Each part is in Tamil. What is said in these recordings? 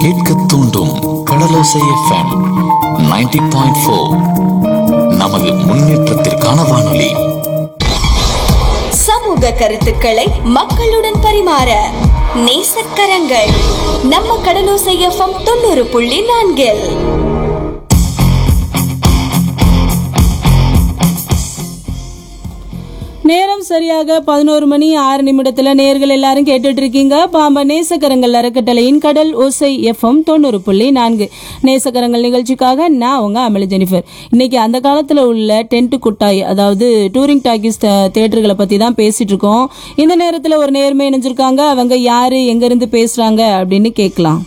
கேட்க தூண்டும் கடலோசை எஃப்எம் 90.4 பாயிண்ட் ஃபோர் நமது முன்னேற்றத்திற்கான வானொலி சமூக கருத்துக்களை மக்களுடன் பரிமாற நேசக்கரங்கள் நம்ம கடலோசை எஃப்எம் தொண்ணூறு புள்ளி நான்கில் நேரம் சரியாக பதினோரு மணி ஆறு நிமிடத்துல நேர்கள் எல்லாரும் கேட்டுட்டு இருக்கீங்க பாம்ப நேசக்கரங்கள் அறக்கட்டளையின் கடல் ஓசை எஃப்எம் தொண்ணூறு புள்ளி நான்கு நேசக்கரங்கள் நிகழ்ச்சிக்காக நான் உங்க அமளி ஜெனிஃபர் இன்னைக்கு அந்த காலத்துல உள்ள டென்ட் குட்டாய் அதாவது டூரிங் டாக்கிஸ் தேட்டர்களை பத்தி தான் பேசிட்டு இருக்கோம் இந்த நேரத்துல ஒரு நேர்மை இணைஞ்சிருக்காங்க அவங்க யாரு எங்க இருந்து பேசுறாங்க அப்படின்னு கேட்கலாம்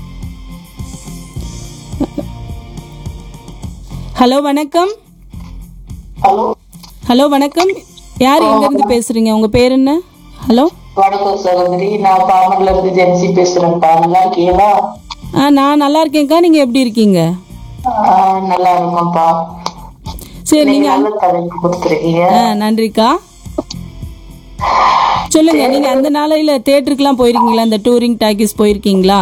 ஹலோ வணக்கம் ஹலோ ஹலோ வணக்கம் யார் எங்க இருந்து பேசுறீங்க உங்க பேர் என்ன ஹலோ வணக்கம் சகோதரி நான் பாமன்ல இருந்து ஜென்சி பேசுறேன்ப்பா நல்லா இருக்கீங்களா ஆ நான் நல்லா இருக்கேன்க்கா நீங்க எப்படி இருக்கீங்க ஆஹ் நல்லா இருக்கோம்ப்பா சரி நீங்க நீங்க நல்ல தலைப்பு கொடுத்துருக்கீங்க ஆ நன்றிக்கா சொல்லுங்க நீங்க அந்த நாளையில தேட்டருக்குலாம் போயிருக்கீங்களா இந்த டூரிங் டாக்கிஸ் போயிருக்கீங்களா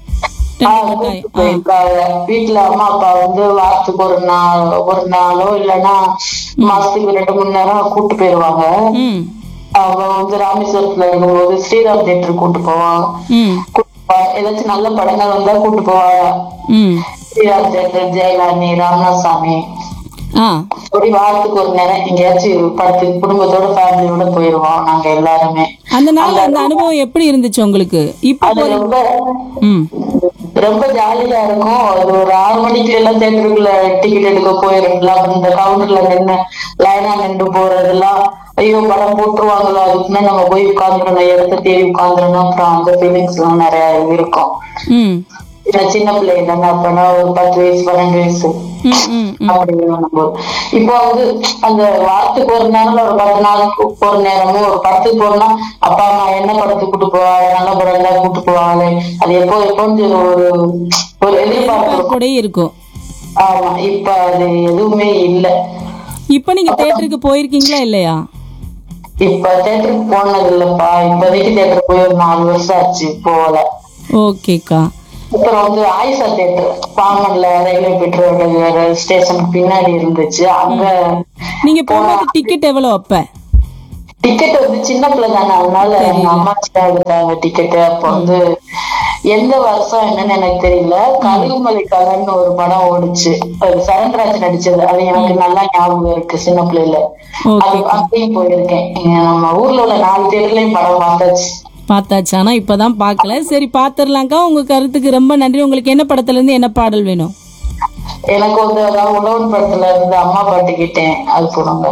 ஆஹ் கூட்டிட்டு போயிருக்காங்க வீட்டுல அம்மா அப்பா வந்து வாரத்துக்கு ஒரு நாள் ஒரு நாளோ இல்லைன்னா மாசத்துக்கு ரெண்டு மூணு நேரம் கூட்டு போயிருவாங்க ம் அவங்க வந்து ராமேஸ்வரத்துல இருக்கும்போது ஸ்ரீராம் தேட்டர் கூட்டு போவாங்க ம் கூட்டு போவாங்க. ஏதாச்சும் நல்ல படங்கள் வந்தா கூட்டு போவாங்க ம் ஸ்ரீராம் தேட்டர் ஜெயலலினி ராமநாசாமி ஆ ஒரு வாரத்துக்கு ஒரு நேரம் எங்கேயாச்சும் படத்துக்கு குடும்பத்தோட ஃபேமிலியோட போயிருவோம் நாங்க எல்லாருமே அந்த நாள் அந்த அனுபவம் எப்படி இருந்துச்சு உங்களுக்கு இப்போ அது ரொம்ப ம் ரொம்ப ஜாலியா இருக்கும் அது ஒரு ஆறு மணிக்கு எல்லாம் தேட்டருக்குள்ள டிக்கெட் எடுக்க போயிருக்கலாம் அப்புறம் இந்த கவுண்டர்ல நின்று லைனா நின்று போறதெல்லாம் ஐயோ படம் போட்டுருவாங்களோ அதுக்குமே நம்ம போய் உட்காந்துடணும் இடத்த தேடி உட்காந்துடணும் அப்புறம் அந்த ஃபீலிங்ஸ் எல்லாம் நிறைய இருக்கும் ம் ஏன்னா சின்ன பிள்ளைங்க தானே அப்பனா ஒரு பத்து வயசு பன்னெண்டு வயசு ம் ம் அப்படி பண்ணும்போது இப்போ வந்து அந்த வாரத்துக்கு ஒரு நேரம் ஒரு பத்து நாளுக்கு ஒரு நேரமும் ஒரு படத்துக்கு போறோம்னா அப்பா அம்மா என்ன படத்துக்கு கூட்டு போவாங்க நல்ல படம் எல்லாம் கூட்டு போவாங்க அது எப்போ எப்போன்னு ஒரு ஒரு எதிர்பார்ப்பு இருக்கும் கூட இருக்கும் ஆமா இப்ப அது எதுவுமே இல்ல இப்போ நீங்க தேட்டருக்கு போயிருக்கீங்களா இல்லையா இப்ப தேட்டருக்கு போனது இல்லப்பா இப்போதைக்கு தேட்டர் போய் ஒரு நாலு வருஷம் ஆச்சு போகல ஓகேக்கா அப்புறம் வந்து ஆயிஷா தேட்டர் பாமன்ல ரயில்வே பெட்ரோல் ஸ்டேஷனுக்கு பின்னாடி இருந்துச்சு அங்க நீங்க போகும்போது டிக்கெட் எவ்வளோ அப்ப டிக்கெட் வந்து சின்ன பிள்ளை தானே அதனால எங்க அம்மா தான் எடுத்தாங்க டிக்கெட் அப்ப வந்து எந்த வருஷம் என்னன்னு எனக்கு தெரியல கழுகுமலை கலன்னு ஒரு படம் ஓடுச்சு அது சரண்ராஜ் நடிச்சது அது எனக்கு நல்லா ஞாபகம் இருக்கு சின்ன பிள்ளையில அது அங்கேயும் போயிருக்கேன் இங்க நம்ம ஊர்ல உள்ள நாலு தேட்டர்லயும் படம் பார்த்தாச்சு பார்த்தாச்சு ஆனா இப்பதான் பார்க்கல சரி பார்த்துடலாம்க்கா உங்க கருத்துக்கு ரொம்ப நன்றி உங்களுக்கு என்ன படத்துல இருந்து என்ன பாடல் வேணும் எனக்கு வந்து அதாவது உழவன் படத்துல இருந்து அம்மா பாட்டு கேட்டேன் அது போடுங்க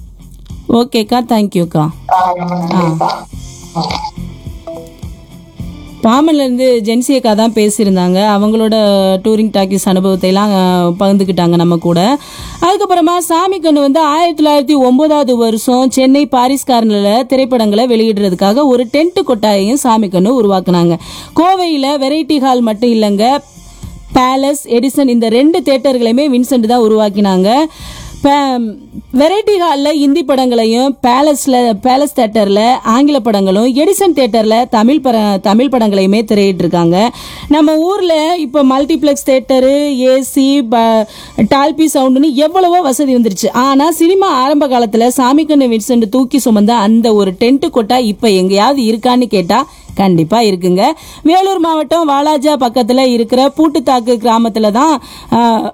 ஓகேக்கா தேங்க்யூக்கா ஆஹ் ரொம்ப நன்றிப்பா பாமன்ல இருந்து ஜென்சி அக்கா தான் பேசியிருந்தாங்க அவங்களோட டூரிங் டாக்கிஸ் அனுபவத்தை எல்லாம் அஹ், பகிர்ந்துக்கிட்டாங்க நம்ம கூட அதுக்கப்புறமா சாமி கண்ணு வந்து ஆயிரத்தி தொள்ளாயிரத்தி ஒன்பதாவது வருஷம் சென்னை பாரிஸ் கார்னரில் திரைப்படங்களை வெளியிடுறதுக்காக ஒரு டென்ட் கொட்டாயையும் சாமி கண்ணு உருவாக்குனாங்க கோவையில் வெரைட்டி ஹால் மட்டும் இல்லைங்க பேலஸ் எடிசன் இந்த ரெண்டு தேட்டர்களையுமே வின்சென்ட் தான் உருவாக்கினாங்க வெரைட்டி ஹாலில் இந்தி படங்களையும் பேலஸில் பேலஸ் தேட்டரில் ஆங்கில படங்களும் எடிசன் தேட்டரில் தமிழ் பட தமிழ் படங்களையுமே திரையிட்டிருக்காங்க நம்ம ஊரில் இப்போ மல்டிப்ளெக்ஸ் தேட்டரு ஏசி டால்பி சவுண்டுன்னு எவ்வளவோ வசதி வந்துருச்சு ஆனால் சினிமா ஆரம்ப காலத்தில் சாமிக்கண்ணு வின்சென்ட் தூக்கி சுமந்த அந்த ஒரு டென்ட் கொட்டா இப்போ எங்கேயாவது இருக்கான்னு கேட்டால் கண்டிப்பா இருக்குங்க வேலூர் மாவட்டம் வாலாஜா பக்கத்துல இருக்கிற பூட்டுத்தாக்கு கிராமத்துல தான் ஆஹ்,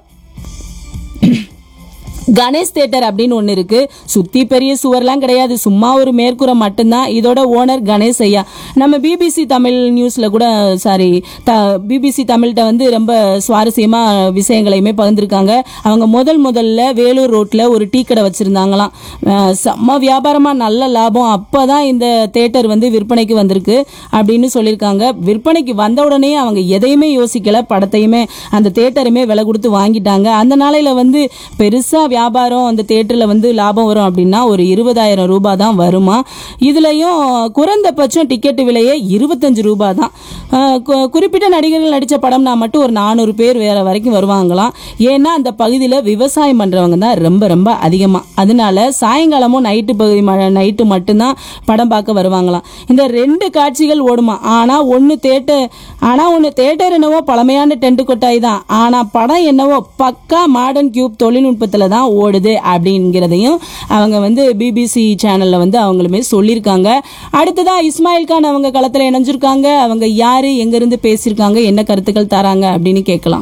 கணேஷ் தேட்டர் அப்படின்னு ஒன்று இருக்கு சுத்தி பெரிய சுவர்லாம் கிடையாது சும்மா ஒரு மேற்கூரை மட்டும்தான் இதோட ஓனர் கணேஷ் ஐயா நம்ம பிபிசி தமிழ் நியூஸ்ல கூட சாரி த பிபிசி தமிழ்கிட்ட வந்து ரொம்ப சுவாரஸ்யமா விஷயங்களையுமே பகிர்ந்துருக்காங்க அவங்க முதல் முதல்ல வேலூர் ரோட்ல ஒரு டீ கடை வச்சிருந்தாங்களாம் அஹ் செம்ம வியாபாரமா நல்ல லாபம் அப்பதான் இந்த தேட்டர் வந்து விற்பனைக்கு வந்திருக்கு அப்படின்னு சொல்லியிருக்காங்க விற்பனைக்கு வந்த உடனே அவங்க எதையுமே யோசிக்கல படத்தையுமே அந்த தேட்டருமே விலை கொடுத்து வாங்கிட்டாங்க அந்த நாளையில வந்து பெருசா வியாபாரம் அந்த தேட்டரில் வந்து லாபம் வரும் அப்படின்னா ஒரு இருபதாயிரம் ரூபாய் தான் வருமா இதுலயும் குறைந்தபட்சம் டிக்கெட் விலையே இருபத்தஞ்சு ரூபாய் தான் அஹ் கு- குறிப்பிட்ட நடிகர்கள் நடித்த படம்னா மட்டும் ஒரு நானூறு பேர் வேற வரைக்கும் வருவாங்களாம் ஏன்னா அந்த பகுதியில் விவசாயம் பண்ணுறவங்க தான் ரொம்ப ரொம்ப அதிகமாக அதனால சாயங்காலமும் நைட்டு பகுதி நைட்டு மட்டும்தான் படம் பார்க்க வருவாங்களாம் இந்த ரெண்டு காட்சிகள் ஓடுமா ஆனால் ஒன்று தேட்டர் ஆனால் ஒன்று தேட்டர் என்னவோ பழமையான டென்ட் கொட்டாய் தான் ஆனால் படம் என்னவோ பக்கா மாடர்ன் கியூப் தொழில்நுட்பத்தில் தான் ஓடுது அப்படிங்கிறதையும் அவங்க வந்து பிபிசி சேனலில் வந்து அவங்களுமே சொல்லியிருக்காங்க அடுத்ததா இஸ்மாயில் கான் அவங்க களத்தில் இணைஞ்சிருக்காங்க அவங்க யாரு எங்கேருந்து பேசியிருக்காங்க என்ன கருத்துக்கள் தராங்க அப்படின்னு கேட்கலாம்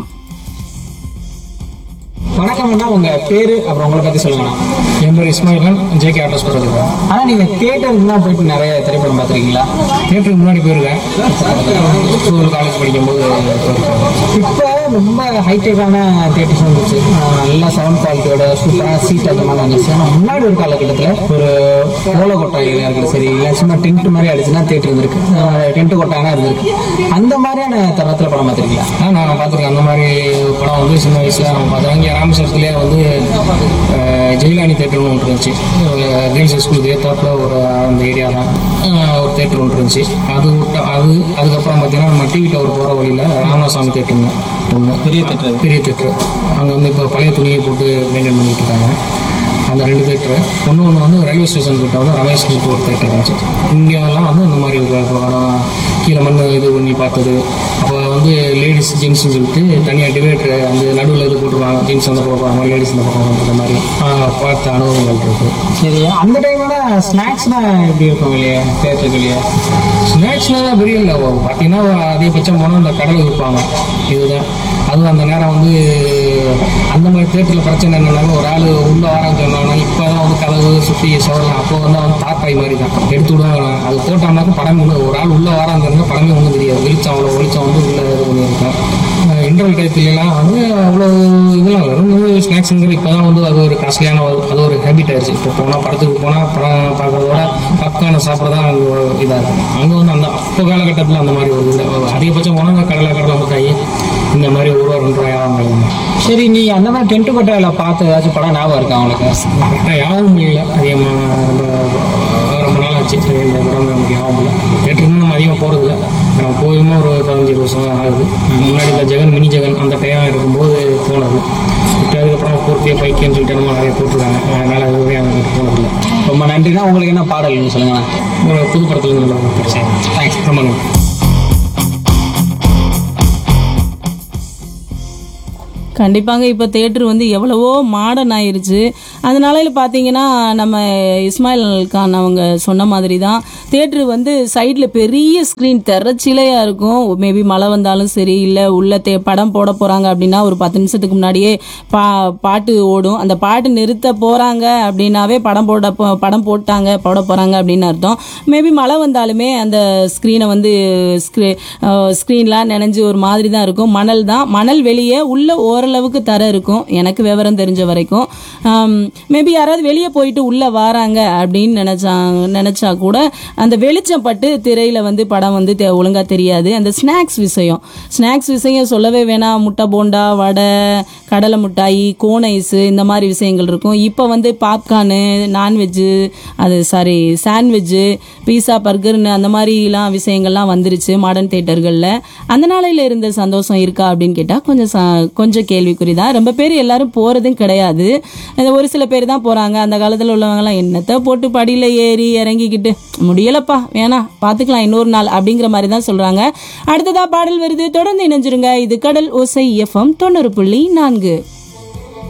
வணக்கம் அண்ணா உங்க பேரு அப்புறம் உங்களை பத்தி சொல்லுங்க என் பேர் இஸ்மாயில் கான் ஜேகே ஆட்டோஸ் போடுறது ஆனா நீங்க தியேட்டருக்கு தான் போயிட்டு நிறைய திரைப்படம் பார்த்துருக்கீங்களா தியேட்டருக்கு முன்னாடி போயிருக்கேன் ஸ்கூல் காலேஜ் படிக்கும்போது இப்போ ரொம்ப ஹைடெக்கான தியேட்டர்ஸ் வந்துச்சு அஹ் நல்ல சவுண்ட் குவாலிட்டியோட சூப்பராக சீட் அந்த மாதிரி வந்துச்சு ஆனால் முன்னாடி ஒரு காலகட்டத்தில் ஒரு ஓலை கொட்டாயில் இருக்குது சரி இல்லை சும்மா டென்ட் மாதிரி அடிச்சுன்னா தியேட்டர் இருந்திருக்கு டென்ட் கொட்டாயனா இருந்திருக்கு அந்த மாதிரியான தரத்தில் படம் பார்த்துருக்கீங்களா நான் பார்த்துருக்கேன் அந்த மாதிரி படம் வந்து சின்ன வயசுல நம்ம பார்த்தோம் இங்கே ராமேஸ்வரத்துலேயே வந்து அஹ், ஜெயிலானி தேட்டர்னு ஒன்று இருந்துச்சு கேர்ள்ஸ் ஸ்கூலுக்கு ஏற்றாப்புல ஒரு அந்த ஏரியா தான் அஹ், ஒரு தேட்டர் ஒன்று இருந்துச்சு அது விட்ட அது அதுக்கப்புறம் பார்த்தீங்கன்னா நம்ம டிவி டவர் போகிற வழியில் ராமசாமி தேட்டர்னு ஒன்று பெரிய தேட்டர் பெரிய தேட்டர் அங்கே வந்து இப்போ பழைய துணியை போட்டு மெயின்டைன் பண்ணிட்டு இருக்காங்க அந்த ரெண்டு தேட்டர் ஒன்று ஒன்று வந்து ரயில்வே ஸ்டேஷன் கிட்ட வந்து ரமேஷ் கிட்ட ஒரு தேட்டர் இருந்துச்சு இங்கெல்லாம் வந்து இந்த மாதிரி ஒரு படம் கீழே மண் இது பண்ணி பார்த்தது அப்போ வந்து லேடிஸ் ஜென்ஸ்னு சொல்லிட்டு தனியாக டிவைடர் அந்த நடுவில் இது போட்டுருவாங்க ஜென்ஸ் வந்து போடுவாங்க லேடிஸ் இந்த பக்கம் வந்துற மாதிரி ஆஹ், பார்த்த அனுபவங்கள் இருக்கு சரி அந்த டைமோட ஸ்நாக்ஸ்லாம் எப்படி இருக்கும் இல்லையா தேட்டருக்கு இல்லையா ஸ்நாக்ஸ்லாம் பெரிய இல்லை பார்த்தீங்கன்னா அதிகபட்சம் போனால் இந்த கடலை விற்பாங்க இதுதான் அதுவும் அந்த நேரம் வந்து அந்த மாதிரி தேட்டரில் பிரச்சனை என்னன்னாலும் ஒரு ஆள் உள்ள வாரம் சொன்னாங்கன்னா இப்போ தான் வந்து கதவு சுற்றி சவரலாம் அப்போ வந்து அவன் தாப்பாய் மாதிரி தான் எடுத்து விடுவாங்க அது போட்டோம்னாக்க படம் ஒண்ணு- ஒரு ஆள் உள்ள வாரம் இருந்தா படமே ஒன்றும் தெரியாது வெளிச்சம் அவ்வளோ வெளிச்சம் வந்து உள்ள இது பண்ணியிருக்கேன் இன்டர்வல் டயத்துலலாம் வந்து அவ்வளோ இதெல்லாம் வரும் ஸ்நாக்ஸுங்கிறது இப்போ தான் வந்து அது ஒரு காஸ்ட்லியான அது ஒரு ஹேபிட் ஆயிடுச்சு இப்போ போனால் படத்துக்கு போனால் படம் பார்க்கறதோட பாப்கார்னை சாப்பிட தான் அங்கே இதாக இருக்கும் அங்கே வந்து அந்த அப்போ காலகட்டத்தில் அந்த மாதிரி ஒரு இல்லை அதிகபட்சம் போனால் கடலை கடலை மிட்டாயி இந்த மாதிரி ஒரு ரூபா ரெண்டு ரூபாய் வாங்குவாங்க சரி நீ அந்த மாதிரி டென்ட் கொட்டையில பார்த்து ஏதாச்சும் படம் ஞாபகம் இருக்கா அவனுக்கு கரெக்டாக யாவும் இல்லை அதிகமாக ரொம்ப ரொம்ப நாள் ஆச்சு சரி, இந்த படம் நமக்கு யாவும் இல்லை தேட்டருக்கு நம்ம அதிகமாக போகிறது இல்லை நம்ம போயுமே ஒரு பதினஞ்சு இருபது வருஷம் தான் ஆகுது முன்னாடி இந்த ஜெகன் மினி ஜெகன் அந்த டைம் இருக்கும்போது போனது இப்போ அதுக்கப்புறம் பூர்த்தியாக பைக்குன்னு சொல்லிட்டு நம்ம நிறைய போட்டிருக்காங்க அதனால் அதுவே அங்கே போனதில்லை ரொம்ப நன்றினா உங்களுக்கு என்ன பாடல் சொல்லுங்களேன் ஒரு புது படத்துல நல்லா தேங்க்ஸ் ரொம்ப நன்றி கண்டிப்பாங்க இப்போ தேட்டர் வந்து எவ்வளவோ மாடர்ன் ஆயிருச்சு அதனால இதுல பார்த்தீங்கன்னா நம்ம இஸ்மாயில் கான் அவங்க சொன்ன மாதிரி தான் தேட்டர் வந்து சைடில் பெரிய ஸ்க்ரீன் திறச்சிலையாக இருக்கும் மேபி மழை வந்தாலும் சரி இல்லை உள்ள தே படம் போட போகிறாங்க அப்படின்னா ஒரு பத்து நிமிஷத்துக்கு முன்னாடியே பா பாட்டு ஓடும் அந்த பாட்டு நிறுத்த போகிறாங்க அப்படின்னாவே படம் போட போ- படம் போட்டாங்க போட போகிறாங்க அப்படின்னு அர்த்தம் மேபி மழை வந்தாலுமே அந்த ஸ்க்ரீனை வந்து ஸ்க்ரீ ஸ்க்ரீன்லாம் நினைஞ்சு ஒரு மாதிரி தான் இருக்கும் மணல் தான் மணல் வெளியே உள்ள ஓரளவுக்கு தர இருக்கும் எனக்கு விவரம் தெரிஞ்ச வரைக்கும் மேபி யாராவது வெளியே போயிட்டு உள்ள வராங்க அப்படின்னு நினைச்சாங்க நினைச்சா கூட அந்த வெளிச்சம் பட்டு திரையில வந்து படம் வந்து தெ- ஒழுங்கா தெரியாது அந்த ஸ்நாக்ஸ் விஷயம் ஸ்நாக்ஸ் விஷயம் சொல்லவே வேணாம் முட்டை போண்டா வடை கடலை மிட்டாய் கோன் ஐஸ் இந்த மாதிரி விஷயங்கள் இருக்கும் இப்போ வந்து பாப்கார்னு நான்வெஜ்ஜு அது சாரி சாண்ட்விட்ஜு பீஸா பர்கர்னு அந்த மாதிரிலாம் விஷயங்கள்லாம் வந்துருச்சு மாடர்ன் தேட்டர்களில் அந்த நாளையில் இருந்த சந்தோஷம் இருக்கா அப்படின்னு கேட்டால் கொஞ்சம் ச- கொஞ்சம் கேள்விக்குறி தான் ரொம்ப பேர் எல்லாரும் போகிறதும் கிடையாது அது ஒரு சில பேர் தான் போகிறாங்க அந்த காலத்தில் உள்ளவங்கலாம் என்னத்தை போட்டு படியில் ஏறி இறங்கிக்கிட்டு முடியலப்பா வேணாம் பார்த்துக்கலாம் இன்னொரு நாள் அப்படிங்கிற மாதிரி தான் சொல்கிறாங்க அடுத்ததா பாடல் வருது தொடர்ந்து இணைஞ்சிருங்க இது கடல் ஓசை எஃப்எம் தொண்ணூறு புள்ளி நான்கு